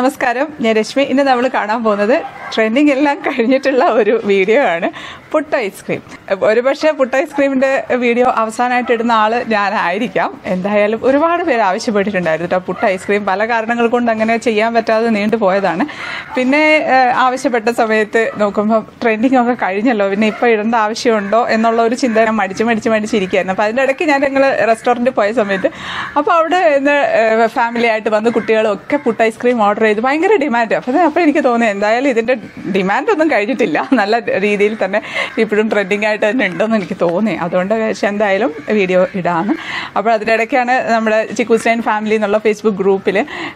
നമസ്കാരം ഞാൻ രശ്മി ഇന്ന് നമ്മൾ കാണാൻ പോകുന്നത് ട്രെൻഡിങ് എല്ലാം കഴിഞ്ഞിട്ടുള്ള ഒരു വീഡിയോ ആണ് പുട്ട് ഐസ്ക്രീം ഒരുപക്ഷെ പുട്ട് ഐസ്ക്രീമിന്റെ വീഡിയോ അവസാനമായിട്ട് ഇടുന്ന ആള് ഞാനായിരിക്കാം എന്തായാലും ഒരുപാട് പേര് ആവശ്യപ്പെട്ടിട്ടുണ്ടായിരുന്നു കേട്ടോ പുട്ട് ഐസ്ക്രീം പല കാരണങ്ങൾ കൊണ്ട് അങ്ങനെ ചെയ്യാൻ പറ്റാതെ നീണ്ടു പോയതാണ് പിന്നെ ഏഹ്, ആവശ്യപ്പെട്ട സമയത്ത് നോക്കുമ്പോൾ ട്രെൻഡിങ് ഒക്കെ കഴിഞ്ഞല്ലോ പിന്നെ ഇപ്പോൾ ഇടേണ്ട ആവശ്യമുണ്ടോ എന്നുള്ള ഒരു ചിന്ത ഞാൻ മടിച്ച് മടിച്ച് മടിച്ചിരിക്കുകയായിരുന്നു അപ്പോൾ അതിൻ്റെ ഇടയ്ക്ക് ഞാൻ ഞങ്ങൾ റെസ്റ്റോറൻറ്റിൽ പോയ സമയത്ത് അപ്പോൾ അവിടെ ഇന്ന് ഫാമിലി ആയിട്ട് വന്ന് കുട്ടികളും ഒക്കെ പുട്ട് ഐസ്ക്രീം ഓർഡർ ചെയ്ത് ഭയങ്കര ഡിമാൻഡ് അപ്പോൾ അപ്പോൾ എനിക്ക് തോന്നി എന്തായാലും ഇതിൻ്റെ ഡിമാൻഡ് ഒന്നും കഴിഞ്ഞിട്ടില്ല നല്ല രീതിയിൽ തന്നെ ഇപ്പോഴും ട്രെൻഡിങ് ആയിട്ട് തന്നെ ഉണ്ടെന്ന് എനിക്ക് തോന്നി അതുകൊണ്ട് പക്ഷേ എന്തായാലും വീഡിയോ ഇടാന്ന് അപ്പോൾ അതിൻ്റെ ഇടയ്ക്കാണ് നമ്മുടെ ചിക്കുസ്റ്റൈൻ ഫാമിലി എന്നുള്ള ഫേസ്ബുക്ക് ഗ്രൂപ്പിൽ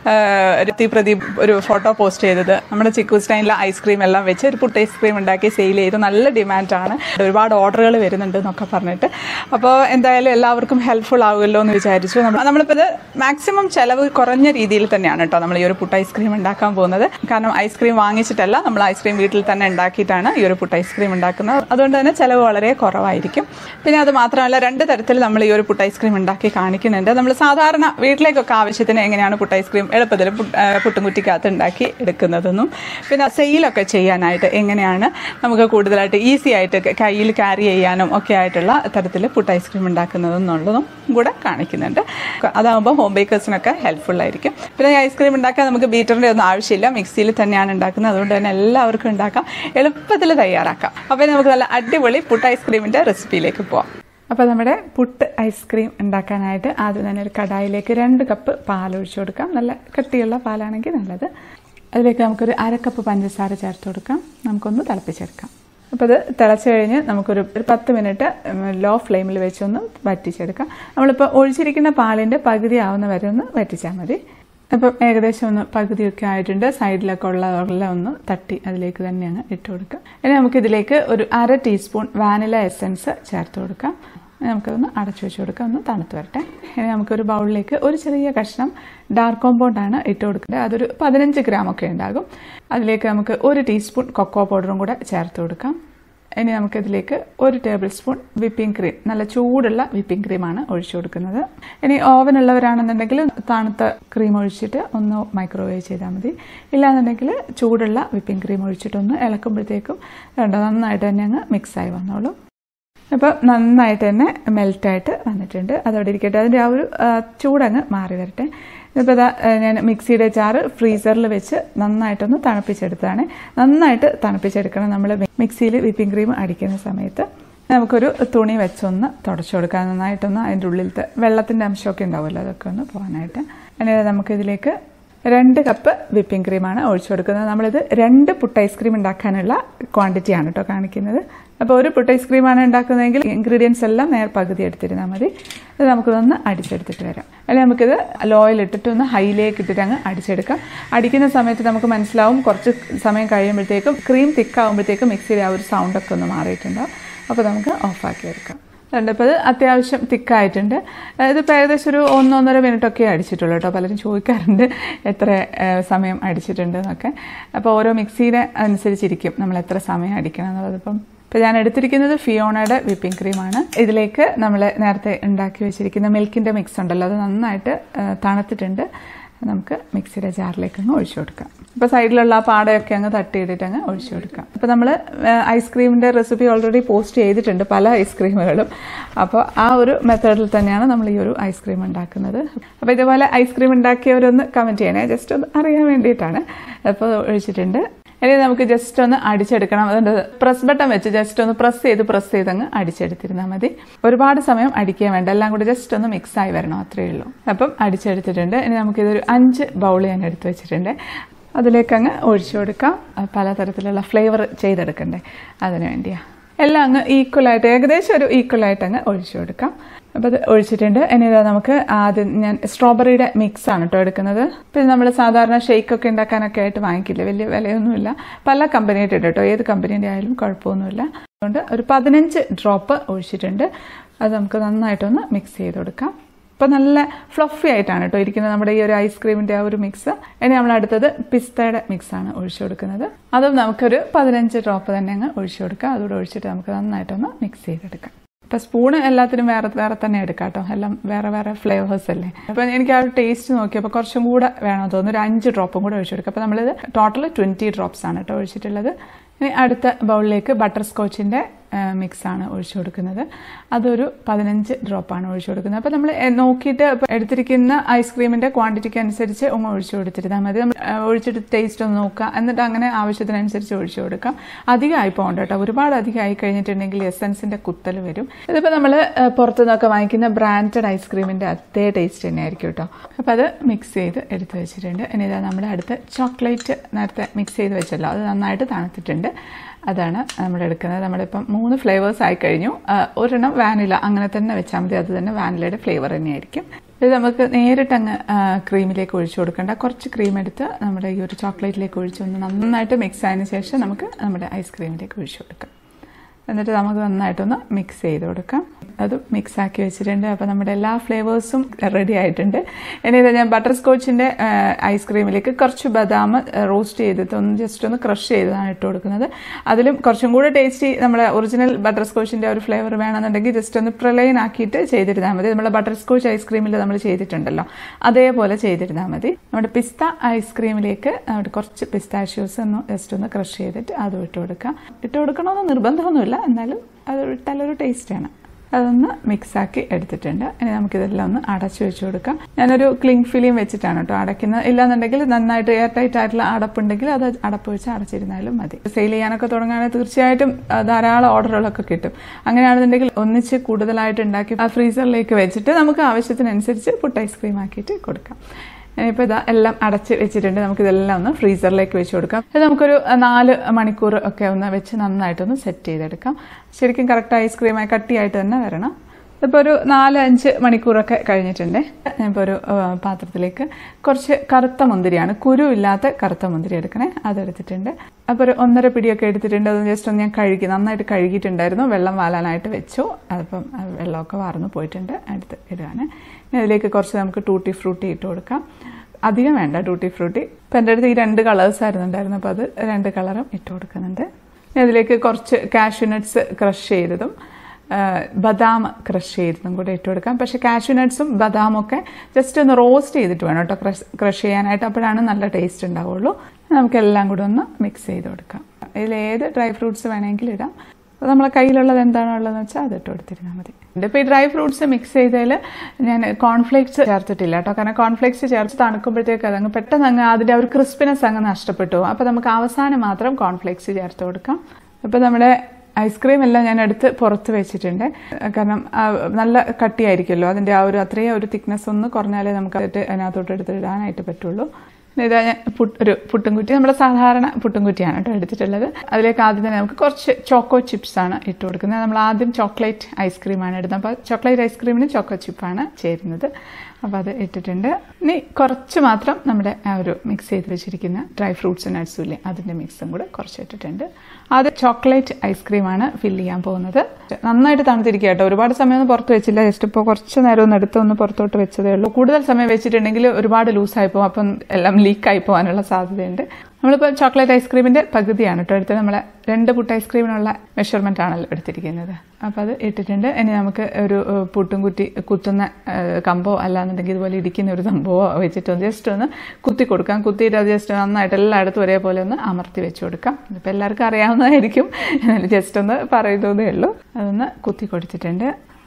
രത്തി പ്രദീപ് ഒരു ഫോട്ടോ പോസ്റ്റ് ചെയ്തത് നമ്മുടെ ചിക്കുസ്റ്റൈനിലെ ഐസ്ക്രീം എല്ലാം വെച്ച് ഒരു പുട്ട് ഐസ്ക്രീം ഉണ്ടാക്കി സെയിൽ ചെയ്തു നല്ല ഡിമാൻഡാണ് ഒരുപാട് ഓർഡറുകൾ വരുന്നുണ്ട് എന്നൊക്കെ പറഞ്ഞിട്ട് അപ്പോൾ എന്തായാലും എല്ലാവർക്കും ഹെൽപ്ഫുൾ ആവുമല്ലോ എന്ന് വിചാരിച്ചു നമ്മൾ നമ്മളിപ്പോൾ ഇത് മാക്സിമം ചിലവ് കുറഞ്ഞ രീതിയിൽ തന്നെയാണ് കേട്ടോ നമ്മൾ ഈ ഒരു പുട്ട് ഐസ്ക്രീം ഉണ്ടാക്കാൻ പോകുന്നത് കാരണം ഐസ്ക്രീം വാങ്ങിച്ചിട്ടല്ല നമ്മൾ ഐസ്ക്രീം വീട്ടിൽ തന്നെ ഉണ്ടാക്കിയിട്ടാണ് ഈ ഒരു പുട്ട് ഐസ്ക്രീം ഉണ്ടാക്കുന്നത് അതുകൊണ്ട് തന്നെ ചിലവ് വളരെ കുറവായിരിക്കും പിന്നെ അത് മാത്രമല്ല രണ്ട് തരത്തിൽ നമ്മൾ ഈ ഒരു പുട്ട് ഐസ്ക്രീം ഉണ്ടാക്കി കാണിക്കുന്നുണ്ട് നമ്മൾ സാധാരണ വീട്ടിലേക്കൊക്കെ ആവശ്യത്തിന് എങ്ങനെയാണ് പുട്ട് ഐസ്ക്രീം എളുപ്പത്തിൽ പുട്ട്- ആ, പുട്ടും കുറ്റിക്കകത്ത് ഉണ്ടാക്കി എടുക്കുന്നതെന്നും പിന്നെ സെയിലൊക്കെ ചെയ്യാനായിട്ട് എങ്ങനെയാണ് നമുക്ക് കൂടുതലായിട്ട് ഈസി ആയിട്ട് കയ്യിൽ ക്യാരി ചെയ്യാനും ഒക്കെ ആയിട്ടുള്ള തരത്തിൽ പുട്ട് ഐസ്ക്രീം ഉണ്ടാക്കുന്നതെന്നുള്ളതും കൂടെ കാണിക്കുന്നുണ്ട് അതാകുമ്പോൾ ഹോം ബേക്കേഴ്സിനൊക്കെ ഹെൽപ്ഫുൾ ആയിരിക്കും പിന്നെ ഈ ഐസ്ക്രീം ഉണ്ടാക്കാൻ നമുക്ക് ബീറ്ററിൻ്റെ ഒന്നും ആവശ്യമില്ല മിക്സിയിൽ തന്നെയാണ് ഉണ്ടാക്കുന്നത് അതുകൊണ്ട് തന്നെ എല്ലാവർക്കും ഉണ്ടാക്കാം എളുപ്പത്തിൽ തയ്യാറാക്കാം അപ്പോൾ നമുക്ക് നല്ല അടിപൊളി പുട്ട് ഐസ്ക്രീമിൻ്റെ റെസിപ്പിയിലേക്ക് പോവാം അപ്പോൾ നമ്മുടെ പുട്ട് ഐസ്ക്രീം ഉണ്ടാക്കാനായിട്ട് ആദ്യം തന്നെ ഒരു കടായിലേക്ക് രണ്ട് കപ്പ് പാൽ ഒഴിച്ചു കൊടുക്കാം നല്ല കട്ടിയുള്ള പാലാണെങ്കിൽ നല്ലത് അതിലേക്ക് നമുക്കൊരു അര കപ്പ് പഞ്ചസാര ചേർത്ത് കൊടുക്കാം നമുക്കൊന്ന് തിളപ്പിച്ചെടുക്കാം അപ്പോൾ ഇത് തിളച്ച് കഴിഞ്ഞ് നമുക്കൊരു ഒരു പത്ത് മിനിറ്റ് ലോ ഫ്ലെയിമിൽ വെച്ചൊന്ന് വറ്റിച്ചെടുക്കാം നമ്മളിപ്പോൾ ഒഴിച്ചിരിക്കുന്ന പാലിൻ്റെ പകുതി ആവുന്ന വരെ ഒന്ന് വറ്റിച്ചാൽ മതി അപ്പം ഏകദേശം ഒന്ന് പകുതിയൊക്കെ ആയിട്ടുണ്ട് സൈഡിലൊക്കെ ഉള്ളതെല്ലാം ഒന്ന് തട്ടി അതിലേക്ക് തന്നെ അങ്ങ് ഇട്ട് കൊടുക്കാം ഇനി നമുക്കിതിലേക്ക് ഒരു അര ടീസ്പൂൺ വാനില എസൻസ് ചേർത്ത് കൊടുക്കാം ഇനി നമുക്കൊന്ന് അടച്ചു വെച്ച് കൊടുക്കാം ഒന്ന് തണുത്ത് വരട്ടെ ഇനി നമുക്കൊരു ബൗളിലേക്ക് ഒരു ചെറിയ കഷ്ണം ഡാർക്ക് കോമ്പൗണ്ടാണ് ഇട്ട് കൊടുക്കേണ്ടത് അതൊരു പതിനഞ്ച് ഗ്രാം ഒക്കെ ഉണ്ടാകും അതിലേക്ക് നമുക്ക് ഒരു ടീസ്പൂൺ കൊക്കോ പൗഡറും കൂടെ ചേർത്ത് കൊടുക്കാം ഇനി നമുക്കിതിലേക്ക് ഒരു ടേബിൾ സ്പൂൺ വിപ്പിംഗ് ക്രീം നല്ല ചൂടുള്ള വിപ്പിംഗ് ക്രീമാണ് ഒഴിച്ചു കൊടുക്കുന്നത് ഇനി ഓവൻ ഉള്ളവരാണെന്നുണ്ടെങ്കിൽ തണുത്ത ക്രീം ഒഴിച്ചിട്ട് ഒന്ന് മൈക്രോവേവ് ചെയ്താൽ മതി ഇല്ലാന്നുണ്ടെങ്കിൽ ചൂടുള്ള വിപ്പിംഗ് ക്രീം ഒഴിച്ചിട്ടൊന്ന് ഇളക്കുമ്പോഴത്തേക്കും വേണ്ട നന്നായിട്ട് തന്നെ അങ്ങ് മിക്സായി വന്നോളും അപ്പോൾ നന്നായിട്ട് തന്നെ മെൽറ്റായിട്ട് വന്നിട്ടുണ്ട് അതവിടെ ഇരിക്കട്ടെ അതിൻ്റെ ആ ഒരു ആ, ചൂടങ്ങ് മാറി വരട്ടെ ഇപ്പോൾ ഇതാ ആ, ഞാൻ മിക്സിയുടെ ജാറ് ഫ്രീസറിൽ വെച്ച് നന്നായിട്ടൊന്ന് തണുപ്പിച്ചെടുത്താണ് നന്നായിട്ട് തണുപ്പിച്ചെടുക്കണം നമ്മൾ മിക്സിയിൽ വിപ്പിംഗ് ക്രീം അടിക്കുന്ന സമയത്ത് നമുക്കൊരു തുണി വെച്ചൊന്ന് തുടച്ചു കൊടുക്കാം നന്നായിട്ടൊന്ന് അതിൻ്റെ ഉള്ളിലത്തെ വെള്ളത്തിൻ്റെ അംശമൊക്കെ ഉണ്ടാവുമല്ലോ അതൊക്കെ ഒന്ന് പോകാനായിട്ട് അങ്ങനെ നമുക്കിതിലേക്ക് രണ്ട് കപ്പ് വിപ്പിംഗ് ക്രീമാണ് ഒഴിച്ചു കൊടുക്കുന്നത് നമ്മളിത് രണ്ട് പുട്ട് ഐസ്ക്രീം ഉണ്ടാക്കാനുള്ള ക്വാണ്ടിറ്റിയാണ് കേട്ടോ കാണിക്കുന്നത് അപ്പോൾ ഒരു പുട്ട് ഐസ്ക്രീമാണ് ഉണ്ടാക്കുന്നതെങ്കിൽ ഇൻഗ്രീഡിയൻസ് എല്ലാം നേർ പകുതി എടുത്തിരുന്നാൽ മതി അത് നമുക്കിതൊന്ന് അടിച്ചെടുത്തിട്ട് വരാം അല്ലെങ്കിൽ നമുക്കിത് ലോയിൽ ഇട്ടിട്ട് ഒന്ന് ഹൈയിലേക്ക് ഇട്ടിട്ട് അങ്ങ് അടിച്ചെടുക്കാം അടിക്കുന്ന സമയത്ത് നമുക്ക് മനസ്സിലാവും കുറച്ച് സമയം കഴിയുമ്പോഴത്തേക്കും ക്രീം തിക്കാവുമ്പോഴത്തേക്കും മിക്സിയുടെ ആ ഒരു സൗണ്ടൊക്കെ ഒന്ന് മാറിയിട്ടുണ്ടാവും അപ്പോൾ നമുക്ക് ഓഫാക്കി എടുക്കാം അപ്പോൾ ഇത് അത്യാവശ്യം തിക്കായിട്ടുണ്ട് ഇതിപ്പോൾ ഏകദേശം ഒരു ഒന്നൊന്നര മിനിറ്റൊക്കെ അടിച്ചിട്ടുള്ളൂ കേട്ടോ പലരും ചോദിക്കാറുണ്ട് എത്ര ഏഹ്, സമയം അടിച്ചിട്ടുണ്ട് എന്നൊക്കെ അപ്പോൾ ഓരോ മിക്സിയുടെ അനുസരിച്ചിരിക്കും നമ്മൾ എത്ര സമയം അടിക്കണം എന്നുള്ളത് ഇപ്പം ഇപ്പോൾ ഞാൻ എടുത്തിരിക്കുന്നത് ഫിയോണയുടെ വിപ്പിംഗ് ക്രീമാണ് ഇതിലേക്ക് നമ്മൾ നേരത്തെ ഉണ്ടാക്കി വെച്ചിരിക്കുന്ന മിൽക്കിൻ്റെ മിക്സ് ഉണ്ടല്ലോ അത് നന്നായിട്ട് ഏഹ്, തണുത്തിട്ടുണ്ട് നമുക്ക് മിക്സിയുടെ ജാറിലേക്ക് അങ്ങ് ഒഴിച്ചു കൊടുക്കാം ഇപ്പോൾ സൈഡിലുള്ള ആ പാടയൊക്കെ അങ്ങ് തട്ടിയിട്ടിട്ട് അങ്ങ് ഒഴിച്ചു കൊടുക്കാം ഇപ്പോൾ നമ്മൾ ഐസ്ക്രീമിൻ്റെ റെസിപ്പി ഓൾറെഡി പോസ്റ്റ് ചെയ്തിട്ടുണ്ട് പല ഐസ്ക്രീമുകളും അപ്പോൾ ആ ഒരു മെത്തേഡിൽ തന്നെയാണ് നമ്മൾ ഈ ഒരു ഐസ്ക്രീം ഉണ്ടാക്കുന്നത് അപ്പോൾ ഇതുപോലെ ഐസ്ക്രീം ഉണ്ടാക്കിയവരൊന്ന് കമൻറ്റ് ചെയ്യണേ ജസ്റ്റ് ഒന്ന് അറിയാൻ വേണ്ടിയിട്ടാണ് അപ്പോൾ ഒഴിച്ചിട്ടുണ്ട് ഇനി നമുക്ക് ജസ്റ്റ് ഒന്ന് അടിച്ചെടുക്കണം അതുകൊണ്ട് പ്രസ് ബട്ടൺ വെച്ച് ജസ്റ്റ് ഒന്ന് പ്രസ് ചെയ്ത് പ്രസ് ചെയ്ത് അങ്ങ് അടിച്ചെടുത്തിരുന്നാൽ മതി ഒരുപാട് സമയം അടിക്കാൻ വേണ്ട എല്ലാം കൂടി ജസ്റ്റ് ഒന്ന് മിക്സ് ആയി വരണം അത്രയേ ഉള്ളൂ അപ്പം അടിച്ചെടുത്തിട്ടുണ്ട് ഇനി നമുക്കിതൊരു അഞ്ച് ബൗൾ ഞാൻ എടുത്ത് വെച്ചിട്ടുണ്ട് അതിലേക്ക് അങ്ങ് ഒഴിച്ചു കൊടുക്കാം അത് പലതരത്തിലുള്ള ഫ്ലേവർ ചെയ്തെടുക്കണ്ടേ അതിന് വേണ്ടിയാണ് എല്ലാം അങ്ങ് ഈക്വലായിട്ട് ഏകദേശം ഒരു ഈക്വലായിട്ട് അങ്ങ് ഒഴിച്ചു കൊടുക്കാം അപ്പോൾ അത് ഒഴിച്ചിട്ടുണ്ട് ഇനി ഇതാ നമുക്ക് ആദ്യം ഞാൻ സ്ട്രോബെറിയുടെ മിക്സ് ആണ് കേട്ടോ എടുക്കുന്നത് പിന്നെ നമ്മൾ സാധാരണ ഷെയ്ക്ക് ഒക്കെ ഉണ്ടാക്കാനൊക്കെ ആയിട്ട് വാങ്ങിക്കില്ല വലിയ വിലയൊന്നുമില്ല പല കമ്പനിയുടെ ഉണ്ട് കേട്ടോ ഏത് കമ്പനീൻ്റെ ആയാലും കുഴപ്പമൊന്നുമില്ല അതുകൊണ്ട് ഒരു പതിനഞ്ച് ഡ്രോപ്പ് ഒഴിച്ചിട്ടുണ്ട് അത് നമുക്ക് നന്നായിട്ടൊന്ന് മിക്സ് ചെയ്ത് കൊടുക്കാം അപ്പോൾ നല്ല ഫ്ലഫി ആയിട്ടാണ് കേട്ടോ ഇരിക്കുന്നത് നമ്മുടെ ഈ ഒരു ഐസ്ക്രീമിൻ്റെ ആ ഒരു മിക്സ് ഇനി നമ്മൾ അടുത്തത് പിസ്തയുടെ മിക്സ് ആണ് ഒഴിച്ചു കൊടുക്കുന്നത് അതും നമുക്കൊരു പതിനഞ്ച് ഡ്രോപ്പ് തന്നെ അങ്ങ് ഒഴിച്ചു കൊടുക്കാം അതുകൂടെ ഒഴിച്ചിട്ട് നമുക്ക് നന്നായിട്ടൊന്ന് മിക്സ് ചെയ്തെടുക്കാം ഇപ്പം സ്പൂണ് എല്ലാത്തിനും വേറെ വേറെ തന്നെ എടുക്കാം കേട്ടോ എല്ലാം വേറെ വേറെ ഫ്ലേവേഴ്സ് അല്ലേ അപ്പം എനിക്ക് ആ ഒരു ടേസ്റ്റ് നോക്കിയപ്പോൾ കുറച്ചും കൂടെ വേണം തോന്നുന്നു ഒരു അഞ്ച് ഡ്രോപ്പും കൂടെ ഒഴിച്ചു കൊടുക്കുക അപ്പോൾ നമ്മളിത് ടോട്ടൽ ട്വൻറ്റി ഡ്രോപ്സ് ആണ് കേട്ടോ ഒഴിച്ചിട്ടുള്ളത് ഇനി അടുത്ത ബൗളിലേക്ക് ബട്ടർ സ്കോച്ചിൻ്റെ മിക്സ് ആണ് ഒഴിച്ചു കൊടുക്കുന്നത് അതൊരു പതിനഞ്ച് ഡ്രോപ്പാണ് ഒഴിച്ചു കൊടുക്കുന്നത് അപ്പോൾ നമ്മൾ നോക്കിയിട്ട് ഇപ്പോൾ എടുത്തിരിക്കുന്ന ഐസ്ക്രീമിൻ്റെ ക്വാണ്ടിറ്റിക്ക് അനുസരിച്ച് ഒന്ന് ഒഴിച്ചു കൊടുത്തിരുന്നാൽ മതി നമ്മൾ ആ, ഒഴിച്ചിട്ട് ടേസ്റ്റ് ഒന്ന് നോക്കുക എന്നിട്ട് അങ്ങനെ ആവശ്യത്തിനനുസരിച്ച് ഒഴിച്ചു കൊടുക്കാം അധികമായി പോകണ്ട കേട്ടോ ഒരുപാട് അധികമായി കഴിഞ്ഞിട്ടുണ്ടെങ്കിൽ എസൻസിൻ്റെ കുത്തൽ വരും ഇതിപ്പോൾ നമ്മൾ പുറത്തു നിന്നൊക്കെ വാങ്ങിക്കുന്ന ബ്രാൻഡഡ് ഐസ്ക്രീമിൻ്റെ അതേ ടേസ്റ്റ് തന്നെ ആയിരിക്കും കേട്ടോ അപ്പോൾ അത് മിക്സ് ചെയ്ത് എടുത്ത് വെച്ചിട്ടുണ്ട് ഇനി ഇതാ നമ്മുടെ അടുത്ത് ചോക്ലേറ്റ് നേരത്തെ മിക്സ് ചെയ്ത് വെച്ചല്ലോ അത് നന്നായിട്ട് തണുത്തിട്ടുണ്ട് അതാണ് നമ്മൾ എടുക്കുന്നത് നമ്മളിപ്പം മൂന്ന് ഫ്ലേവേഴ്സ് ആയി കഴിഞ്ഞു ആ, ഒരെണ്ണം വാനില അങ്ങനെ തന്നെ വെച്ചാൽ മതി അത് തന്നെ വാനിലയുടെ ഫ്ലേവർ തന്നെയായിരിക്കും ഇത് നമുക്ക് നേരിട്ട് അങ്ങ് ആ, ക്രീമിലേക്ക് ഒഴിച്ചു കൊടുക്കേണ്ട കുറച്ച് ക്രീം എടുത്ത് നമ്മുടെ ഈ ഒരു ചോക്ലേറ്റിലേക്ക് ഒഴിച്ച് ഒന്ന് നന്നായിട്ട് മിക്സ് ആയതിനു ശേഷം നമുക്ക് നമ്മുടെ ഐസ്ക്രീമിലേക്ക് ഒഴിച്ചു കൊടുക്കാം എന്നിട്ട് നമുക്ക് നന്നായിട്ടൊന്ന് മിക്സ് ചെയ്ത് കൊടുക്കാം അത് മിക്സ് ആക്കി വെച്ചിട്ടുണ്ട് അപ്പോൾ നമ്മുടെ എല്ലാ ഫ്ലേവേഴ്സും റെഡി ആയിട്ടുണ്ട് ഇനി ഇത് ഞാൻ ബട്ടർ സ്കോച്ചിൻ്റെ ഐസ്ക്രീമിലേക്ക് കുറച്ച് ബദാം റോസ്റ്റ് ചെയ്തിട്ട് ഒന്ന് ജസ്റ്റ് ഒന്ന് ക്രഷ് ചെയ്തതാണ് ഇട്ട് കൊടുക്കുന്നത് അതിലും കുറച്ചും കൂടെ ടേസ്റ്റി നമ്മുടെ ഒറിജിനൽ ബട്ടർ സ്കോച്ചിൻ്റെ ഒരു ഫ്ലേവർ വേണമെന്നുണ്ടെങ്കിൽ ജസ്റ്റ് ഒന്ന് പ്രളയൻ ആക്കിയിട്ട് ചെയ്തിരുന്നാൽ മതി നമ്മുടെ ബട്ടർ സ്കോച്ച് ഐസ്ക്രീമിൽ നമ്മൾ ചെയ്തിട്ടുണ്ടല്ലോ അതേപോലെ ചെയ്തിരുന്നാൽ മതി നമ്മുടെ പിസ്ത ഐസ്ക്രീമിലേക്ക് നമ്മുടെ കുറച്ച് പിസ്താഷ്യൂസ് ഒന്ന് ജസ്റ്റ് ഒന്ന് ക്രഷ് ചെയ്തിട്ട് അതും ഇട്ട് കൊടുക്കാം ഇട്ട് കൊടുക്കണമെന്ന് നിർബന്ധമൊന്നുമില്ല എന്നാലും അത് ഇട്ടാലൊരു ടേസ്റ്റാണ് അതൊന്ന് മിക്സാക്കി എടുത്തിട്ടുണ്ട് ഇനി നമുക്കിതെല്ലാം ഒന്ന് അടച്ചു വെച്ച് കൊടുക്കാം ഞാനൊരു ക്ലിങ് ഫിലിം വെച്ചിട്ടാണ് കേട്ടോ അടയ്ക്കുന്നത് ഇല്ലാന്നുണ്ടെങ്കിൽ നന്നായിട്ട് എയർ ടൈറ്റ് ആയിട്ടുള്ള അടപ്പുണ്ടെങ്കിൽ അത് അടപ്പ് വെച്ച് അടച്ചിരുന്നാലും മതി സെയിൽ ചെയ്യാനൊക്കെ തുടങ്ങുകയാണെങ്കിൽ തീർച്ചയായിട്ടും ആ, ധാരാളം ഓർഡറുകളൊക്കെ കിട്ടും അങ്ങനെയാണെന്നുണ്ടെങ്കിൽ ഒന്നിച്ച് കൂടുതലായിട്ട് ഉണ്ടാക്കി ആ ഫ്രീസറിലേക്ക് വെച്ചിട്ട് നമുക്ക് ആവശ്യത്തിനനുസരിച്ച് പുട്ട് ഐസ്ക്രീം ആക്കിയിട്ട് കൊടുക്കാം ഇപ്പോൾ ഇതാ എല്ലാം അടച്ച് വെച്ചിട്ടുണ്ട് നമുക്കിതെല്ലാം ഒന്ന് ഫ്രീസറിലേക്ക് വെച്ച് കൊടുക്കാം ഇത് നമുക്കൊരു നാല് മണിക്കൂർ ഒക്കെ ഒന്ന് വെച്ച് നന്നായിട്ടൊന്ന് സെറ്റ് ചെയ്തെടുക്കാം ശരിക്കും കറക്റ്റ് ഐസ്ക്രീമായി കട്ടിയായിട്ട് തന്നെ വരണം ഇപ്പോൾ ഒരു നാല് അഞ്ച് മണിക്കൂറൊക്കെ കഴിഞ്ഞിട്ടുണ്ട് ഞാനിപ്പോൾ ഒരു ആ, പാത്രത്തിലേക്ക് കുറച്ച് കറുത്ത മുന്തിരിയാണ് കുരു ഇല്ലാത്ത കറുത്ത മുന്തിരി എടുക്കണേ അതെടുത്തിട്ടുണ്ട് അപ്പോൾ ഒരു ഒന്നര പിടിയൊക്കെ എടുത്തിട്ടുണ്ട് അത് ജസ്റ്റ് ഒന്ന് ഞാൻ കഴുകി നന്നായിട്ട് കഴുകിയിട്ടുണ്ടായിരുന്നു വെള്ളം വാലാനായിട്ട് വെച്ചു അതിപ്പം ആ വെള്ളമൊക്കെ വാർന്നു പോയിട്ടുണ്ട് എടുത്ത് ഇടുകയാണ് ഇനി അതിലേക്ക് കുറച്ച് നമുക്ക് ടൂട്ടി ഫ്രൂട്ടി ഇട്ട് കൊടുക്കാം അധികം വേണ്ട ടൂട്ടി ഫ്രൂട്ടി ഇപ്പം എൻ്റെ അടുത്ത് ഈ രണ്ട് കളേഴ്സ് ആയിരുന്നു ഉണ്ടായിരുന്നു അപ്പോൾ അത് രണ്ട് കളറും ഇട്ട് കൊടുക്കുന്നുണ്ട് ഇനി അതിലേക്ക് കുറച്ച് കാഷ്യൂ നട്ട്സ് ക്രഷ് ചെയ്തതും ആ, ബദാം ക്രഷ് ചെയ്തതും കൂടെ ഇട്ട് കൊടുക്കാം പക്ഷെ കാഷ്യൂ നട്ട്സും ബദാമും ഒക്കെ ജസ്റ്റ് ഒന്ന് റോസ്റ്റ് ചെയ്തിട്ട് വേണം കേട്ടോ ക്രഷ് ക്രഷ് ചെയ്യാനായിട്ട് അപ്പോഴാണ് നല്ല ടേസ്റ്റ് ഉണ്ടാവുള്ളൂ നമുക്ക് എല്ലാം കൂടെ ഒന്ന് മിക്സ് ചെയ്ത് കൊടുക്കാം ഇതിൽ ഏത് ഡ്രൈ ഫ്രൂട്ട്സ് വേണമെങ്കിലും ഇടാം അപ്പോൾ നമ്മളെ കയ്യിലുള്ളത് എന്താണോ ഉള്ളതെന്ന് വെച്ചാൽ അതിട്ട് കൊടുത്തിരുന്നാൽ മതി ഇപ്പോൾ ഈ ഡ്രൈ ഫ്രൂട്ട്സ് മിക്സ് ചെയ്തതിൽ ഞാൻ കോൺഫ്ലേക്സ് ചേർത്തിട്ടില്ല കേട്ടോ കാരണം കോൺഫ്ലേക്സ് ചേർത്ത് തണുക്കുമ്പോഴത്തേക്ക് അതങ്ങ് പെട്ടെന്ന് അങ്ങ് അതിൻ്റെ ആ ഒരു ക്രിസ്പിനെസ് അങ്ങ് നഷ്ടപ്പെട്ടു പോകും അപ്പോൾ നമുക്ക് അവസാനം മാത്രം കോൺഫ്ലേക്സ് ചേർത്ത് കൊടുക്കാം ഇപ്പോൾ നമ്മുടെ ഐസ്ക്രീം എല്ലാം ഞാൻ എടുത്ത് പുറത്ത് വെച്ചിട്ടുണ്ട് കാരണം ആ, നല്ല കട്ടിയായിരിക്കുമല്ലോ അതിൻ്റെ ആ ഒരു അത്രയും ഒരു തിക്നെസ് ഒന്ന് കുറഞ്ഞാലേ നമുക്ക് അതിട്ട് അതിനകത്തോട്ട് എടുത്ത് ഇടാനായിട്ട് പറ്റുള്ളൂ പിന്നെ ഇതാ ഞാൻ പുട്ട് ഒരു പുട്ടുംകുറ്റി നമ്മുടെ സാധാരണ പുട്ടുംകുറ്റിയാണ് കേട്ടോ എടുത്തിട്ടുള്ളത് അതിലേക്ക് ആദ്യം തന്നെ നമുക്ക് കുറച്ച് ചോക്കോ ചിപ്സ് ആണ് ഇട്ട് കൊടുക്കുന്നത് നമ്മൾ ആദ്യം ചോക്ലേറ്റ് ഐസ്ക്രീമാണ് ഇടുന്നത് അപ്പോൾ ചോക്ലേറ്റ് ഐസ്ക്രീമിന് ചോക്കോ ചിപ്പാണ് ചേരുന്നത് അപ്പോൾ അത് ഇട്ടിട്ടുണ്ട് ഇനി കുറച്ച് മാത്രം നമ്മുടെ ആ ഒരു മിക്സ് ചെയ്ത് വെച്ചിരിക്കുന്ന ഡ്രൈ ഫ്രൂട്ട്സ് നട്ട്സും ഇല്ലേ അതിൻ്റെ മിക്സും കൂടെ കുറച്ച് ഇട്ടിട്ടുണ്ട് അത് ചോക്ലേറ്റ് ഐസ്ക്രീമാണ് ഫില്ല് ചെയ്യാൻ പോകുന്നത് നന്നായിട്ട് തണുത്തിരിക്കുക കേട്ടോ ഒരുപാട് സമയമൊന്നും പുറത്ത് വെച്ചില്ല ജസ്റ്റ് ഇപ്പോൾ കുറച്ച് നേരം ഒന്ന് എടുത്ത് ഒന്ന് പുറത്തോട്ട് വെച്ചതേ ഉള്ളൂ കൂടുതൽ സമയം വെച്ചിട്ടുണ്ടെങ്കിൽ ഒരുപാട് ലൂസായി പോകും അപ്പം എല്ലാം ലീക്കായി പോകാനുള്ള സാധ്യതയുണ്ട് നമ്മളിപ്പോൾ ചോക്ലേറ്റ് ഐസ്ക്രീമിൻ്റെ പകുതിയാണ് കേട്ടോ എടുത്തത് നമ്മളെ രണ്ട് പുട്ട് ഐസ്ക്രീമിനുള്ള മെഷർമെൻ്റ് ആണല്ലോ എടുത്തിരിക്കുന്നത് അപ്പോൾ അത് ഇട്ടിട്ടുണ്ട് ഇനി നമുക്ക് ഒരു ഏഹ്, പുട്ടും കുറ്റി കുത്തുന്ന ഏഹ്, കമ്പോ അല്ലാന്നുണ്ടെങ്കിൽ ഇതുപോലെ ഇടിക്കുന്ന ഒരു സംഭവമോ വെച്ചിട്ട് ഒന്ന് ജസ്റ്റ് ഒന്ന് കുത്തി കൊടുക്കാം കുത്തിയിട്ട് അത് ജസ്റ്റ് നന്നായിട്ട് എല്ലായിടത്തും ഒരേപോലെ ഒന്ന് അമർത്തി വെച്ച് കൊടുക്കാം ഇതിപ്പോൾ എല്ലാവർക്കും അറിയാവുന്നതായിരിക്കും എന്നാലും ജസ്റ്റ് ഒന്ന് പറയുന്നതേ ഉള്ളൂ അതൊന്ന് കുത്തി കൊടുത്തിട്ടുണ്ട്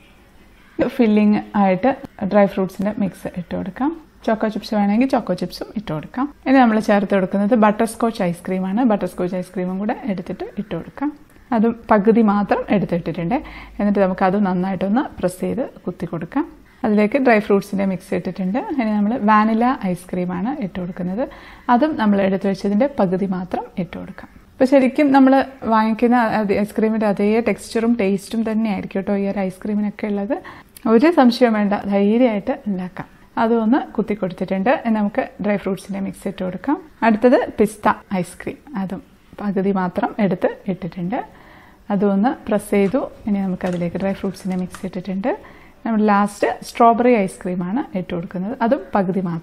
ഫില്ലിംഗ് ആയിട്ട് ഡ്രൈ ഫ്രൂട്ട്സിൻ്റെ മിക്സ് ഇട്ട് കൊടുക്കാം ചോക്കോ ചിപ്സ് വേണമെങ്കിൽ ചോക്കോ ചിപ്സും ഇട്ട് കൊടുക്കാം ഇനി നമ്മൾ ചേർത്ത് കൊടുക്കുന്നത് ബട്ടർ സ്കോച്ച് ഐസ്ക്രീമാണ് ബട്ടർ സ്കോച്ച് ഐസ്ക്രീമും കൂടെ എടുത്തിട്ട് ഇട്ട് കൊടുക്കാം അതും പകുതി മാത്രം എടുത്തിട്ടിട്ടുണ്ട് എന്നിട്ട് നമുക്ക് അത് നന്നായിട്ടൊന്ന് പ്രസ് ചെയ്ത് കുത്തി കൊടുക്കാം അതിലേക്ക് ഡ്രൈ ഫ്രൂട്ട്സിൻ്റെ മിക്സ് ഇട്ടിട്ടുണ്ട് ഇനി നമ്മൾ വാനില ഐസ്ക്രീമാണ് ഇട്ട് കൊടുക്കുന്നത് അതും നമ്മൾ എടുത്തു വെച്ചതിൻ്റെ പകുതി മാത്രം ഇട്ട് കൊടുക്കാം ഇപ്പോൾ ശരിക്കും നമ്മൾ വാങ്ങിക്കുന്ന അത് ഐസ്ക്രീമിൻ്റെ അതേ ടെക്സ്ചറും ടേസ്റ്റും തന്നെയായിരിക്കും കേട്ടോ ഈ ഒരു ഐസ്ക്രീമിനൊക്കെ ഉള്ളത് ഒരു സംശയം വേണ്ട ധൈര്യമായിട്ട് ഉണ്ടാക്കാം അതൊന്ന് കുത്തി കൊടുത്തിട്ടുണ്ട് ഇനി നമുക്ക് ഡ്രൈ ഫ്രൂട്ട്സിൻ്റെ മിക്സ് ഇട്ട് കൊടുക്കാം അടുത്തത് പിസ്ത ഐസ്ക്രീം അതും പകുതി മാത്രം എടുത്ത് ഇട്ടിട്ടുണ്ട് അതും ഒന്ന് പ്രസ് ചെയ്തു ഇനി നമുക്ക് അതിലേക്ക് ഡ്രൈ ഫ്രൂട്ട്സിൻ്റെ മിക്സ് ഇട്ടിട്ടുണ്ട് നമ്മൾ ലാസ്റ്റ് സ്ട്രോബെറി ഐസ്ക്രീമാണ് ഇട്ട് കൊടുക്കുന്നത് അതും പകുതി മാത്രം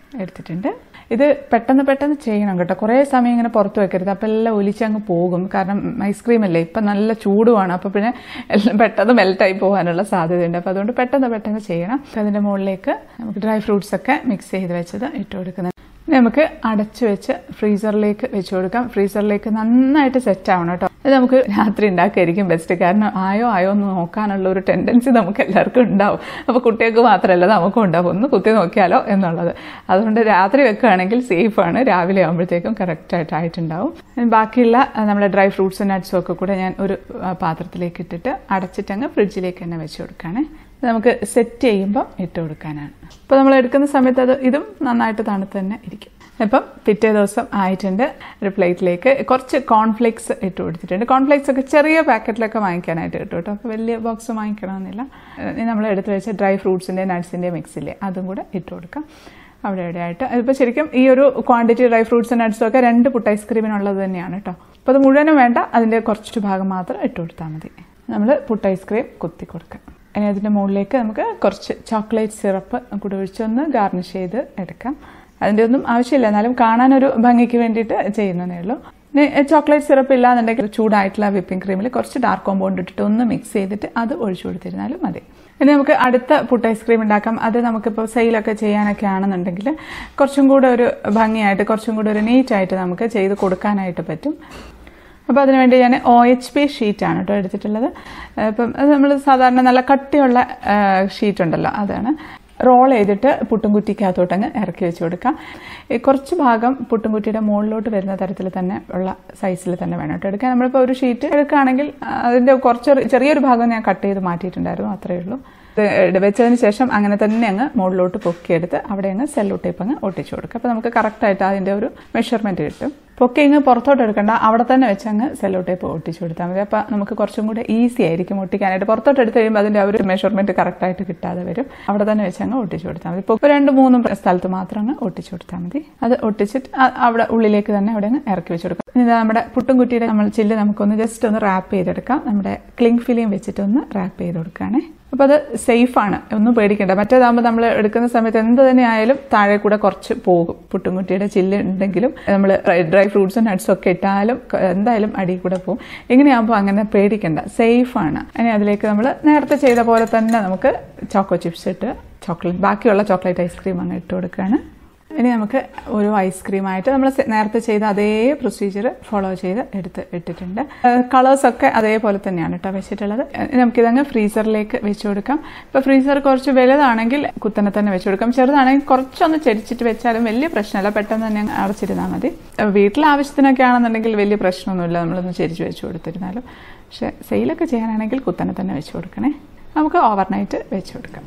എടുത്തിട്ടുണ്ട് ഇത് പെട്ടെന്ന് പെട്ടെന്ന് ചെയ്യണം കേട്ടോ കുറേ സമയം ഇങ്ങനെ പുറത്ത് വെക്കരുത് അപ്പം എല്ലാം ഒലിച്ചങ്ങ് പോകും കാരണം ഐസ്ക്രീം അല്ലേ ഇപ്പം നല്ല ചൂടുമാണ് അപ്പോൾ പിന്നെ എല്ലാം പെട്ടെന്ന് മെൽറ്റായി പോകാനുള്ള സാധ്യതയുണ്ട് അപ്പോൾ അതുകൊണ്ട് പെട്ടെന്ന് പെട്ടെന്ന് ചെയ്യണം അതിൻ്റെ മുകളിലേക്ക് നമുക്ക് ഡ്രൈ ഫ്രൂട്ട്സ് ഒക്കെ മിക്സ് ചെയ്ത് വെച്ചത് ഇട്ട് കൊടുക്കുന്നത് ഇനി നമുക്ക് അടച്ചു വെച്ച് ഫ്രീസറിലേക്ക് വെച്ച് കൊടുക്കാം ഫ്രീസറിലേക്ക് നന്നായിട്ട് സെറ്റ് ആവണം കേട്ടോ ഇത് നമുക്ക് രാത്രി ഉണ്ടാക്കിയായിരിക്കും ബെസ്റ്റ് കാരണം ആയോ ആയോ എന്ന് നോക്കാനുള്ള ഒരു ടെൻഡൻസി നമുക്ക് എല്ലാവർക്കും ഉണ്ടാവും അപ്പോൾ കുട്ടികൾക്ക് മാത്രമല്ല നമുക്കും ഉണ്ടാവും ഒന്ന് കുത്തി നോക്കിയാലോ എന്നുള്ളത് അതുകൊണ്ട് രാത്രി വെക്കുകയാണെങ്കിൽ സേഫാണ് രാവിലെ ആകുമ്പോഴത്തേക്കും കറക്റ്റായിട്ട് ആയിട്ടുണ്ടാവും ഇനി ബാക്കിയുള്ള ആ, നമ്മുടെ ഡ്രൈ ഫ്രൂട്ട്സും നട്ട്സും ഒക്കെ കൂടെ ഞാൻ ഒരു ആ, പാത്രത്തിലേക്ക് ഇട്ടിട്ട് അടച്ചിട്ടങ്ങ് ഫ്രിഡ്ജിലേക്ക് തന്നെ വെച്ച് കൊടുക്കുകയാണേ ഇത് നമുക്ക് സെറ്റ് ചെയ്യുമ്പോൾ ഇട്ട് കൊടുക്കാനാണ് അപ്പോൾ നമ്മൾ എടുക്കുന്ന സമയത്ത് അത് ഇതും നന്നായിട്ട് തണുത്ത് തന്നെ ഇരിക്കും ഇപ്പം പിറ്റേ ദിവസം ആയിട്ടുണ്ട് ഒരു പ്ലേറ്റിലേക്ക് കുറച്ച് കോൺഫ്ലേക്സ് ഇട്ട് കൊടുത്തിട്ടുണ്ട് കോൺഫ്ലേക്സ് ഒക്കെ ചെറിയ പാക്കറ്റിലൊക്കെ വാങ്ങിക്കാനായിട്ട് കിട്ടും കേട്ടോ അപ്പോൾ വലിയ ബോക്സ് വാങ്ങിക്കണമെന്നില്ല ഇനി നമ്മൾ എടുത്ത് വെച്ച ഡ്രൈ ഫ്രൂട്ട്സിൻ്റെ നട്ട്സിൻ്റെ മിക്സില്ലേ അതും കൂടെ ഇട്ട് കൊടുക്കാം അവിടെ എവിടെയായിട്ട് അതിപ്പോൾ ശരിക്കും ഈ ഒരു ക്വാണ്ടിറ്റി ഡ്രൈ ഫ്രൂട്ട്സ് നട്ട്സും ഒക്കെ രണ്ട് പുട്ട് ഐസ്ക്രീമിനുള്ളത് തന്നെയാണ് കേട്ടോ അപ്പോൾ അത് മുഴുവനും വേണ്ട അതിൻ്റെ കുറച്ച് ഭാഗം മാത്രം ഇട്ട് കൊടുത്താൽ മതി നമ്മൾ പുട്ട് ഐസ്ക്രീം കുത്തി കൊടുക്കാം ഇനി അതിൻ്റെ മുകളിലേക്ക് നമുക്ക് കുറച്ച് ചോക്ലേറ്റ് സിറപ്പ് കൂടെ ഒഴിച്ചൊന്ന് ഗാർണിഷ് ചെയ്ത് എടുക്കാം അതിൻ്റെ ഒന്നും ആവശ്യമില്ല എന്നാലും കാണാനൊരു ഭംഗിക്ക് വേണ്ടിയിട്ട് ചെയ്യുന്നതേ ഉള്ളൂ ഇനി ചോക്ലേറ്റ് സിറപ്പ് ഇല്ലാന്നുണ്ടെങ്കിൽ ചൂടായിട്ടുള്ള വിപ്പിംഗ് ക്രീമിൽ കുറച്ച് ഡാർക്ക് കോമ്പൗണ്ട് ഇട്ടിട്ട് ഒന്ന് മിക്സ് ചെയ്തിട്ട് അത് ഒഴിച്ചു കൊടുത്തിരുന്നാലും മതി ഇനി നമുക്ക് അടുത്ത പുട്ട് ഐസ്ക്രീം ഉണ്ടാക്കാം അത് നമുക്കിപ്പോൾ സെയിലൊക്കെ ചെയ്യാനൊക്കെ ആണെന്നുണ്ടെങ്കിൽ കുറച്ചും കൂടെ ഒരു ഭംഗിയായിട്ട് കുറച്ചും കൂടെ ഒരു നീറ്റായിട്ട് നമുക്ക് ചെയ്ത് കൊടുക്കാനായിട്ട് പറ്റും അപ്പോൾ അതിനുവേണ്ടി ഞാൻ ഒ എച്ച് പി ഷീറ്റാണ് കേട്ടോ എടുത്തിട്ടുള്ളത് ഇപ്പം അത് നമ്മൾ സാധാരണ നല്ല കട്ടിയുള്ള ഷീറ്റ് ഉണ്ടല്ലോ അതാണ് റോൾ ചെയ്തിട്ട് പുട്ടുംകുറ്റിക്കകത്തോട്ട് അങ്ങ് ഇറക്കി വെച്ച് കൊടുക്കാം ഈ കുറച്ച് ഭാഗം പുട്ടുംകുറ്റിയുടെ മുകളിലോട്ട് വരുന്ന തരത്തിൽ തന്നെ ഉള്ള സൈസിൽ തന്നെ വേണം കേട്ടോ എടുക്കാൻ നമ്മളിപ്പോൾ ഒരു ഷീറ്റ് എടുക്കുകയാണെങ്കിൽ അതിൻ്റെ കുറച്ച് ചെറിയൊരു ഭാഗം ഞാൻ കട്ട് ചെയ്ത് മാറ്റിയിട്ടുണ്ടായിരുന്നു അത്രയേ ഉള്ളൂ ഇത് വെച്ചതിന് ശേഷം അങ്ങനെ തന്നെ അങ്ങ് മുകളിലോട്ട് പൊക്കിയെടുത്ത് അവിടെ അങ്ങ് സെല്ലോ ടേപ്പ് അങ്ങ് ഒട്ടിച്ചു കൊടുക്കുക അപ്പോൾ നമുക്ക് കറക്റ്റായിട്ട് അതിൻ്റെ ഒരു മെഷർമെൻറ്റ് കിട്ടും പൊക്കി ഇങ്ങ് പുറത്തോട്ട് എടുക്കണ്ട അവിടെ തന്നെ വെച്ച് അങ്ങ് സെല്ലോ ടേപ്പ് ഒട്ടിച്ചു കൊടുത്താൽ മതി അപ്പോൾ നമുക്ക് കുറച്ചും കൂടെ ഈസി ആയിരിക്കും ഒട്ടിക്കാനായിട്ട് പുറത്തോട്ട് എടുത്ത് കഴിയുമ്പോൾ അതിൻ്റെ ആ ഒരു മെഷർമെൻറ്റ് കറക്റ്റായിട്ട് കിട്ടാതെ വരും അവിടെ തന്നെ വെച്ച് അങ്ങ് ഒട്ടിച്ചു കൊടുത്താൽ മതി ഇപ്പോൾ രണ്ട് മൂന്നും സ്ഥലത്ത് മാത്രം അങ്ങ് ഒട്ടിച്ചു കൊടുത്താൽ മതി അത് ഒട്ടിച്ചിട്ട് അ- അവിടെ ഉള്ളിലേക്ക് തന്നെ അവിടെ അങ്ങ് ഇറക്കി വെച്ച് കൊടുക്കാം ഇനി ഇത് നമ്മുടെ പുട്ടും കുട്ടിയുടെ നമ്മൾ ചില്ല് നമുക്കൊന്ന് ജസ്റ്റ് ഒന്ന് റാപ്പ് ചെയ്തെടുക്കാം നമ്മുടെ ക്ലിങ് ഫിലിം വെച്ചിട്ട് ഒന്ന് റാപ്പ് ചെയ്ത് കൊടുക്കുകയാണേ അപ്പോൾ അത് സേഫാണ് ഒന്നും പേടിക്കണ്ട മറ്റേതാകുമ്പോൾ നമ്മൾ എടുക്കുന്ന സമയത്ത് എന്ത് തന്നെ ആയാലും താഴെ കൂടെ കുറച്ച് പോകും പുട്ടുംകുട്ടിയുടെ ചില്ല് ഉണ്ടെങ്കിലും നമ്മൾ ഡ്രൈ ഫ്രൂട്ട്സും നട്ട്സും ഒക്കെ ഇട്ടാലും ക- എന്തായാലും അടിയിൽ കൂടെ പോകും ഇങ്ങനെയാകുമ്പോൾ അങ്ങനെ പേടിക്കണ്ട സേഫാണ് ഇനി അതിലേക്ക് നമ്മൾ നേരത്തെ ചെയ്ത പോലെ തന്നെ നമുക്ക് ചോക്കോ ചിപ്സ് ഇട്ട് ചോക്ലേറ്റ് ബാക്കിയുള്ള ചോക്ലേറ്റ് ഐസ്ക്രീം അങ്ങ് ഇട്ട് കൊടുക്കുകയാണ് ഇനി നമുക്ക് ഒരു ഐസ്ക്രീമായിട്ട് നമ്മൾ നേരത്തെ ചെയ്ത അതേ പ്രൊസീജിയർ ഫോളോ ചെയ്ത് എടുത്ത് ഇട്ടിട്ടുണ്ട് കളേഴ്സ് ഒക്കെ അതേപോലെ തന്നെയാണ് കേട്ടോ വെച്ചിട്ടുള്ളത് ഇനി നമുക്കിതങ്ങ് ഫ്രീസറിലേക്ക് വെച്ച് കൊടുക്കാം ഇപ്പോൾ ഫ്രീസർ കുറച്ച് വലുതാണെങ്കിൽ കുത്തനെ തന്നെ വെച്ച് കൊടുക്കാം ചെറുതാണെങ്കിൽ കുറച്ചൊന്ന് ചെരിച്ചിട്ട് വെച്ചാലും വലിയ പ്രശ്നമല്ല പെട്ടെന്ന് തന്നെ അങ്ങ് അടച്ചിരുന്നാൽ മതി വീട്ടിലെ ആവശ്യത്തിനൊക്കെ ആണെന്നുണ്ടെങ്കിൽ വലിയ പ്രശ്നമൊന്നുമില്ല നമ്മളൊന്ന് ചെരിച്ച് വെച്ച് കൊടുത്തിരുന്നാലും പക്ഷേ സെയിലൊക്കെ ചെയ്യാനാണെങ്കിൽ കുത്തനെ തന്നെ വെച്ച് കൊടുക്കണേ നമുക്ക് ഓവർനൈറ്റ് വെച്ച് കൊടുക്കാം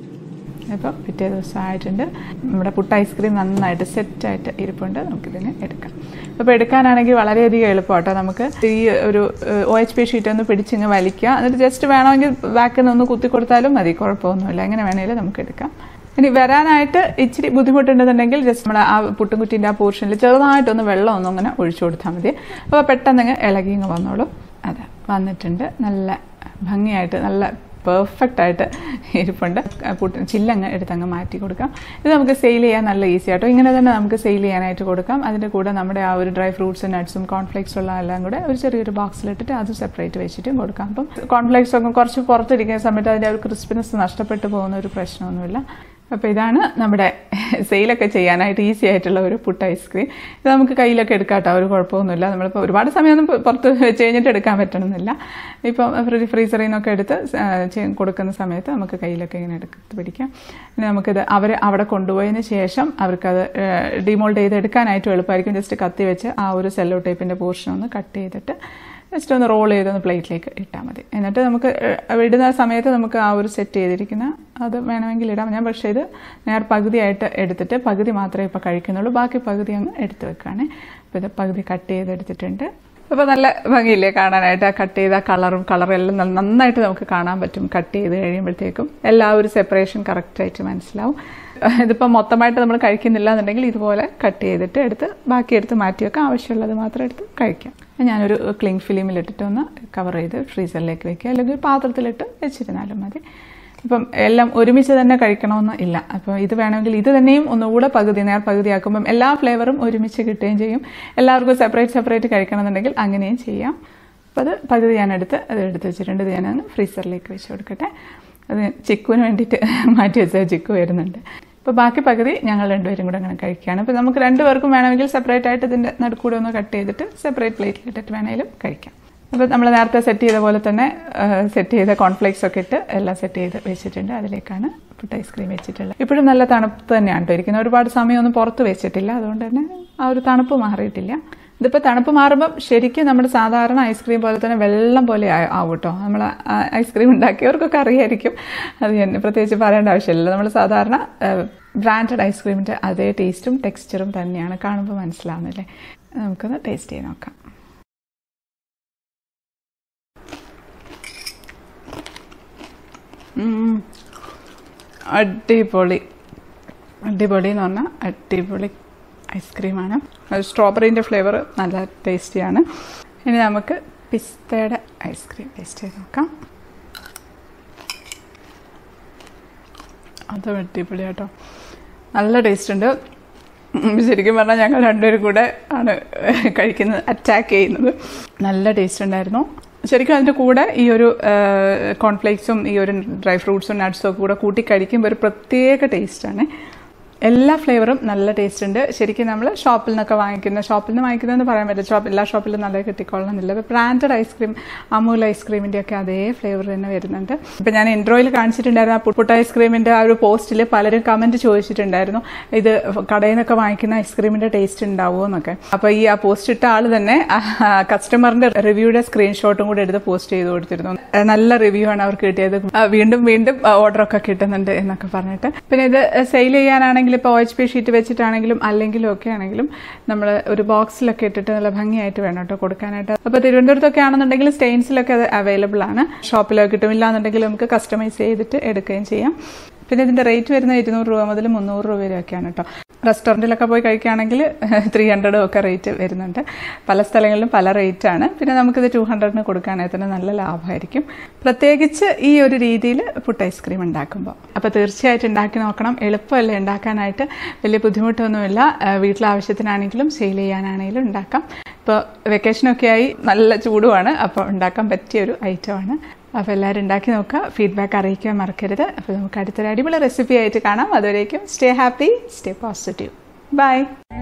ഇപ്പോൾ പിറ്റേ ദിവസം ആയിട്ടുണ്ട് നമ്മുടെ പുട്ട് ഐസ്ക്രീം നന്നായിട്ട് സെറ്റായിട്ട് ഇരിപ്പുണ്ട് നമുക്കിതിനെ എടുക്കാം അപ്പോൾ എടുക്കാനാണെങ്കിൽ വളരെയധികം എളുപ്പമാട്ടോ നമുക്ക് ഈ ഒരു ഒ എച്ച് പി ഷീറ്റ് ഒന്ന് പിടിച്ചിങ്ങ് വലിക്കുക എന്നിട്ട് ജസ്റ്റ് വേണമെങ്കിൽ ബാക്കിൽ നിന്ന് ഒന്ന് കുത്തി കൊടുത്താലും മതി കുഴപ്പമൊന്നുമില്ല എങ്ങനെ വേണമെങ്കിലും നമുക്ക് എടുക്കാം ഇനി വരാനായിട്ട് ഇച്ചിരി ബുദ്ധിമുട്ടുണ്ടെന്നുണ്ടെങ്കിൽ ജസ്റ്റ് നമ്മുടെ ആ പുട്ടുംകുറ്റീൻ്റെ ആ പോർഷനിൽ ചെറുതായിട്ടൊന്ന് വെള്ളം ഒന്നും അങ്ങനെ ഒഴിച്ചു കൊടുത്താൽ മതി അപ്പോൾ പെട്ടെന്ന് അങ്ങ് ഇളകി ഇങ്ങ് വന്നോളൂ അതെ വന്നിട്ടുണ്ട് നല്ല ഭംഗിയായിട്ട് നല്ല പെർഫെക്റ്റ് ആയിട്ട് ഇരിപ്പുണ്ട് പുട്ട് ചില്ലങ്ങ് എടുത്തങ്ങ് മാറ്റി കൊടുക്കാം ഇത് നമുക്ക് സെയിൽ ചെയ്യാൻ നല്ല ഈസി ആട്ടോ ഇങ്ങനെ തന്നെ നമുക്ക് സെയിൽ ചെയ്യാനായിട്ട് കൊടുക്കാം അതിൻ്റെ കൂടെ നമ്മുടെ ആ ഒരു ഡ്രൈ ഫ്രൂട്ട്സും നട്ട്സും കോൺഫ്ലേക്സും ഉള്ള എല്ലാം കൂടെ ഒരു ചെറിയൊരു ബോക്സിലിട്ടിട്ട് അത് സെപ്പറേറ്റ് വെച്ചിട്ടും കൊടുക്കാം അപ്പം കോൺഫ്ലേക്സ് ഒക്കെ കുറച്ച് പുറത്തിരിക്കുന്ന സമയത്ത് അതിൻ്റെ ആ ഒരു ക്രിസ്പിനെസ് നഷ്ടപ്പെട്ടു പോകുന്ന ഒരു പ്രശ്നമൊന്നുമില്ല അപ്പോൾ ഇതാണ് നമ്മുടെ സെയിലൊക്കെ ചെയ്യാനായിട്ട് ഈസി ആയിട്ടുള്ള ഒരു പുട്ട് ഐസ്ക്രീം ഇത് നമുക്ക് കയ്യിലൊക്കെ എടുക്കാം കേട്ടോ ഒരു കുഴപ്പമൊന്നുമില്ല നമ്മളിപ്പോൾ ഒരുപാട് സമയമൊന്നും പു- പുറത്ത് വെച്ച് കഴിഞ്ഞിട്ട് എടുക്കാൻ പറ്റണമെന്നില്ല ഇപ്പം ഫ്രീ ഫ്രീസറിൽ നിന്നൊക്കെ എടുത്ത് ആ, ചെയ്- കൊടുക്കുന്ന സമയത്ത് നമുക്ക് കയ്യിലൊക്കെ ഇങ്ങനെ എടുത്ത് പിടിക്കാം ഇനി നമുക്കിത് അവർ അവിടെ കൊണ്ടുപോയതിന് ശേഷം അവർക്കത് ഡിമോൾഡ് ചെയ്ത് എടുക്കാനായിട്ട് എളുപ്പമായിരിക്കും ജസ്റ്റ് കത്തി വെച്ച് ആ ഒരു സെല്ലോ ടേപ്പിൻ്റെ പോർഷൻ ഒന്ന് കട്ട് ചെയ്തിട്ട് ജസ്റ്റ് ഒന്ന് റോൾ ചെയ്തൊന്ന് പ്ലേറ്റിലേക്ക് ഇട്ടാൽ മതി എന്നിട്ട് നമുക്ക് ഏഹ്, ഇടുന്ന സമയത്ത് നമുക്ക് ആ ഒരു സെറ്റ് ചെയ്തിരിക്കുന്ന അത് വേണമെങ്കിൽ ഇടാം ഞാൻ പക്ഷേ ഇത് നേർ പകുതിയായിട്ട് എടുത്തിട്ട് പകുതി മാത്രമേ ഇപ്പോൾ കഴിക്കുന്നുള്ളൂ ബാക്കി പകുതി അങ്ങ് എടുത്ത് വെക്കുകയാണ് അപ്പോൾ ഇത് പകുതി കട്ട് ചെയ്തെടുത്തിട്ടുണ്ട് അപ്പോൾ നല്ല ഭംഗിയില്ലേ കാണാനായിട്ട് ആ കട്ട് ചെയ്ത കളറും കളറും എല്ലാം നല്ല- നന്നായിട്ട് നമുക്ക് കാണാൻ പറ്റും കട്ട് ചെയ്ത് കഴിയുമ്പോഴത്തേക്കും എല്ലാ ഒരു സെപ്പറേഷൻ കറക്റ്റായിട്ട് മനസ്സിലാവും ഇതിപ്പോൾ മൊത്തമായിട്ട് നമ്മൾ കഴിക്കുന്നില്ല എന്നുണ്ടെങ്കിൽ ഇതുപോലെ കട്ട് ചെയ്തിട്ട് എടുത്ത് ബാക്കി എടുത്ത് മാറ്റി വെക്കാം ആവശ്യമുള്ളത് മാത്രം എടുത്ത് കഴിക്കാം ഞാനൊരു ക്ലിങ് ഫിലിമിലിട്ടിട്ട് ഒന്ന് കവർ ചെയ്ത് ഫ്രീസറിലേക്ക് വെക്കുക അല്ലെങ്കിൽ ഒരു പാത്രത്തിലിട്ട് വെച്ചിരുന്നാലും മതി ഇപ്പം എല്ലാം ഒരുമിച്ച് തന്നെ കഴിക്കണമെന്ന് ഇല്ല അപ്പോൾ ഇത് വേണമെങ്കിൽ ഇത് തന്നെയും ഒന്നുകൂടെ പകുതി നേർ പകുതിയാക്കുമ്പം എല്ലാ ഫ്ലേവറും ഒരുമിച്ച് കിട്ടുകയും ചെയ്യും എല്ലാവർക്കും സെപ്പറേറ്റ് സെപ്പറേറ്റ് കഴിക്കണമെന്നുണ്ടെങ്കിൽ അങ്ങനെയും ചെയ്യാം അപ്പോൾ അത് പകുതി ഞാൻ എടുത്ത് അത് എടുത്ത് വെച്ചിട്ടുണ്ട് ഇത് ഞാൻ ഫ്രീസറിലേക്ക് വെച്ച് കൊടുക്കട്ടെ അത് ചിക്കുവിന് വേണ്ടിയിട്ട് മാറ്റി വെച്ച ചിക്കു വരുന്നുണ്ട് ഇപ്പോൾ ബാക്കി പകുതി ഞങ്ങൾ രണ്ടുപേരും കൂടെ അങ്ങനെ കഴിക്കുകയാണ് ഇപ്പോൾ നമുക്ക് രണ്ടുപേർക്കും വേണമെങ്കിൽ സെപ്പറേറ്റ് ആയിട്ട് ഇതിൻ്റെ നടുക്കൂടെ ഒന്ന് കട്ട് ചെയ്തിട്ട് സെപ്പറേറ്റ് പ്ലേറ്റിലിട്ടിട്ട് വേണമെങ്കിലും കഴിക്കാം അപ്പോൾ നമ്മൾ നേരത്തെ സെറ്റ് ചെയ്ത പോലെ തന്നെ സെറ്റ് ചെയ്ത കോൺഫ്ലേക്സ് ഒക്കെ ഇട്ട് എല്ലാം സെറ്റ് ചെയ്ത് വെച്ചിട്ടുണ്ട് അതിലേക്കാണ് പുട്ട് ഐസ്ക്രീം വെച്ചിട്ടുള്ളത് ഇപ്പോഴും നല്ല തണുപ്പ് തന്നെയാണ് കേട്ടോ ഇരിക്കുന്നത് ഒരുപാട് സമയമൊന്നും പുറത്ത് വെച്ചിട്ടില്ല അതുകൊണ്ട് തന്നെ ആ ഒരു തണുപ്പ് മാറിയിട്ടില്ല ഇതിപ്പോൾ തണുപ്പ് മാറുമ്പം ശരിക്കും നമ്മുടെ സാധാരണ ഐസ്ക്രീം പോലെ തന്നെ വെള്ളം പോലെ ആ- ആവും കേട്ടോ നമ്മൾ ഐസ്ക്രീം ഉണ്ടാക്കിയവർക്കൊക്കെ അറിയായിരിക്കും അത് ഞാൻ പ്രത്യേകിച്ച് പറയേണ്ട ആവശ്യമില്ല നമ്മൾ സാധാരണ ബ്രാൻഡഡ് ഐസ്ക്രീമിൻ്റെ അതേ ടേസ്റ്റും ടെക്സ്ചറും തന്നെയാണ് കാണുമ്പോൾ മനസ്സിലാവുന്നില്ലേ നമുക്കൊന്ന് ടേസ്റ്റ് ചെയ്ത് നോക്കാം ഉം. അടിപൊളി അടിപൊളി എന്ന് പറഞ്ഞാൽ അടിപൊളി ഐസ്ക്രീമാണ് അത് സ്ട്രോബെറീൻ്റെ ഫ്ലേവർ നല്ല ടേസ്റ്റിയാണ് ഇനി നമുക്ക് പിസ്തയുടെ ഐസ്ക്രീം ടേസ്റ്റ് ചെയ്ത് നോക്കാം അതും അടിപൊളി കേട്ടോ നല്ല ടേസ്റ്റ് ഉണ്ട് ഉം, ശരിക്കും പറഞ്ഞാൽ ഞങ്ങൾ രണ്ടുപേരും കൂടെ ആണ് കഴിക്കുന്നത് അറ്റാക്ക് ചെയ്യുന്നത് നല്ല ടേസ്റ്റ് ഉണ്ടായിരുന്നു ശരിക്കും അതിൻ്റെ കൂടെ ഈ ഒരു കോൺഫ്ലേക്സും ഈ ഒരു ഡ്രൈ ഫ്രൂട്ട്സും നട്ട്സും ഒക്കെ കൂടെ കൂട്ടി കഴിക്കുമ്പോൾ ഒരു പ്രത്യേക ടേസ്റ്റാണ് എല്ലാ ഫ്ലേവറും നല്ല ടേസ്റ്റ് ഉണ്ട് ശരിക്കും നമ്മൾ ഷോപ്പിൽ നിന്നൊക്കെ വാങ്ങിക്കുന്ന ഷോപ്പിൽ നിന്ന് വാങ്ങിക്കുന്നതെന്ന് പറയാൻ പറ്റില്ല ഷോപ്പ് എല്ലാ ഷോപ്പിലും നല്ല കിട്ടിക്കൊള്ളണമെന്നില്ല ഇപ്പോൾ ബ്രാൻഡഡ് ഐസ്ക്രീം അമൂൽ ഐസ്ക്രീമിൻ്റെ ഒക്കെ അതേ ഫ്ലേവർ തന്നെ വരുന്നുണ്ട് ഇപ്പം ഞാൻ ഇൻട്രോയിൽ കാണിച്ചിട്ടുണ്ടായിരുന്നു ആ പുട്ട് ഐസ്ക്രീമിൻ്റെ ആ ഒരു പോസ്റ്റിൽ പലരും കമൻറ്റ് ചോദിച്ചിട്ടുണ്ടായിരുന്നു ഇത് കടയിൽ നിന്നൊക്കെ വാങ്ങിക്കുന്ന ഐസ്ക്രീമിൻ്റെ ടേസ്റ്റ് ഉണ്ടാവുമോ എന്നൊക്കെ അപ്പോൾ ഈ ആ പോസ്റ്റ് ഇട്ട ആൾ തന്നെ കസ്റ്റമറിൻ്റെ റിവ്യൂയുടെ സ്ക്രീൻഷോട്ടും കൂടെ എടുത്ത് പോസ്റ്റ് ചെയ്ത് കൊടുത്തിരുന്നു ആ, നല്ല റിവ്യൂ ആണ് അവർക്ക് കിട്ടിയത് ആ, വീണ്ടും വീണ്ടും ഓർഡർ ഒക്കെ കിട്ടുന്നുണ്ട് എന്നൊക്കെ പറഞ്ഞിട്ട് പിന്നെ ഇത് സെയിൽ ചെയ്യാനാണെങ്കിൽ ഇപ്പോൾ ഒ എച്ച് പി ഷീറ്റ് വെച്ചിട്ടാണെങ്കിലും അല്ലെങ്കിലും ഒക്കെ ആണെങ്കിലും നമ്മൾ ഒരു ബോക്സിലൊക്കെ ഇട്ടിട്ട് നല്ല ഭംഗിയായിട്ട് വേണം കേട്ടോ കൊടുക്കാനായിട്ട് അപ്പോൾ തിരുവനന്തപുരത്തൊക്കെ ആണെന്നുണ്ടെങ്കിൽ സ്റ്റെയിൻസിലൊക്കെ അത് അവൈലബിൾ ആണ് ഷോപ്പിലൊക്കെ കിട്ടും ഇല്ലാന്നുണ്ടെങ്കിൽ നമുക്ക് കസ്റ്റമൈസ് ചെയ്തിട്ട് എടുക്കുകയും ചെയ്യാം പിന്നെ ഇതിന്റെ റേറ്റ് വരുന്നത് ഇരുന്നൂറ് രൂപ മുതൽ മുന്നൂറ് രൂപ വരെയൊക്കെയാണ് കേട്ടോ റെസ്റ്റോറൻറ്റിലൊക്കെ പോയി കഴിക്കുകയാണെങ്കിൽ ത്രീ ഹൺഡ്രഡും ഒക്കെ റേറ്റ് വരുന്നുണ്ട് പല സ്ഥലങ്ങളിലും പല റേറ്റ് ആണ് പിന്നെ നമുക്കിത് ടു ഹൺഡ്രഡിന് കൊടുക്കുകയാണെങ്കിൽ തന്നെ നല്ല ലാഭമായിരിക്കും പ്രത്യേകിച്ച് ഈ ഒരു രീതിയിൽ പുട്ട് ഐസ്ക്രീം ഉണ്ടാക്കുമ്പോൾ അപ്പോൾ തീർച്ചയായിട്ടും ഉണ്ടാക്കി നോക്കണം എളുപ്പമല്ലേ ഉണ്ടാക്കാനായിട്ട് വലിയ ബുദ്ധിമുട്ടൊന്നുമില്ല ആ, വീട്ടിലെ ആവശ്യത്തിനാണെങ്കിലും സെയിൽ ചെയ്യാനാണെങ്കിലും ഉണ്ടാക്കാം ഇപ്പോൾ വെക്കേഷനൊക്കെ ആയി നല്ല ചൂടുമാണ് അപ്പോൾ ഉണ്ടാക്കാൻ പറ്റിയ ഒരു ഐറ്റമാണ് അപ്പോൾ എല്ലാവരും ഉണ്ടാക്കി നോക്കുക ഫീഡ്ബാക്ക് അറിയിക്കാൻ മറക്കരുത് അപ്പോൾ നമുക്ക് അടുത്തൊരു അടിപൊളി റെസിപ്പി ആയിട്ട് കാണാം അതുവരേക്കും stay happy stay positive by